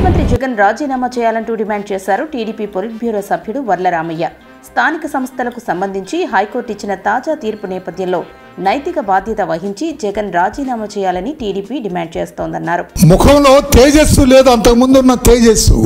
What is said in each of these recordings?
ముఖ్యమంత్రి జగన్ రాజీనామా చేయాలంటూ డిమాండ్ చేశారు టీడీపీ పొలిట్ బ్యూరో సభ్యుడు వర్ల రామయ్య స్థానిక సంస్థలకు సంబంధించి హైకోర్టు ఇచ్చిన తాజా తీర్పు నేపథ్యంలో నైతిక బాధ్యత వహించి జగన్ రాజీనామా చేయాలని టీడీపీ డిమాండ్ చేస్తోందన్నారు ముఖంలో తేజస్సు లేదు అంతకుముందు ఉన్న తేజస్సు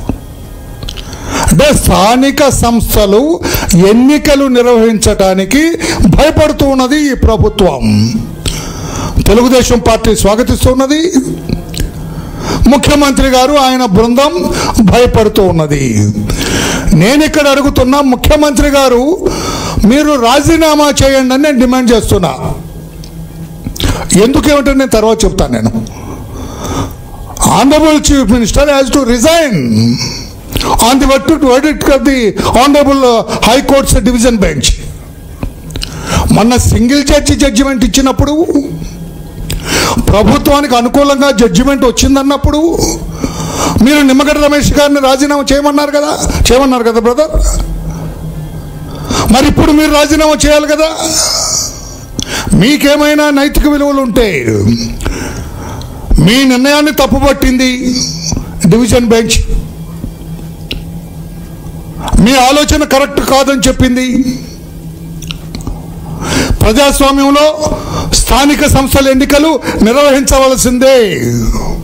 అంటే స్థానిక సంస్థలు ఎన్నికలు నిర్వహించడానికి భయపడుతూ ఉన్నది ఈ ప్రభుత్వం తెలుగుదేశం పార్టీ స్వాగతిస్తున్నది ముఖ్యమంత్రి గారు ఆయన బృందం భయపడుతూ ఉన్నది నేను ఇక్కడ అడుగుతున్నా ముఖ్యమంత్రి గారు మీరు రాజీనామా చేయండి అని నేను డిమాండ్ చేస్తున్నా ఎందుకేమిటో నేను తర్వాత చెప్తాను నేను honourable chief minister has to resign on the work to verdict of the honourable high court's division bench మొన్న సింగిల్ జడ్జి జడ్జిమెంట్ ఇచ్చినప్పుడు ప్రభుత్వానికి అనుకూలంగా జడ్జిమెంట్ వచ్చిందన్నప్పుడు మీరు నిమ్మగడ్డ రమేష్ గారిని రాజీనామా చేయమన్నారు కదా చేయమన్నారు కదా బ్రదర్ మరి ఇప్పుడు మీరు రాజీనామా చేయాలి కదా మీకేమైనా నైతిక విలువలు ఉంటే మీ నిర్ణయాన్ని తప్పుపట్టింది డివిజన్ బెంచ్ మీ ఆలోచన కరెక్ట్ కాదని చెప్పింది ప్రజాస్వామ్యంలో స్థానిక సంస్థల ఎన్నికలు నిర్వహించవలసిందే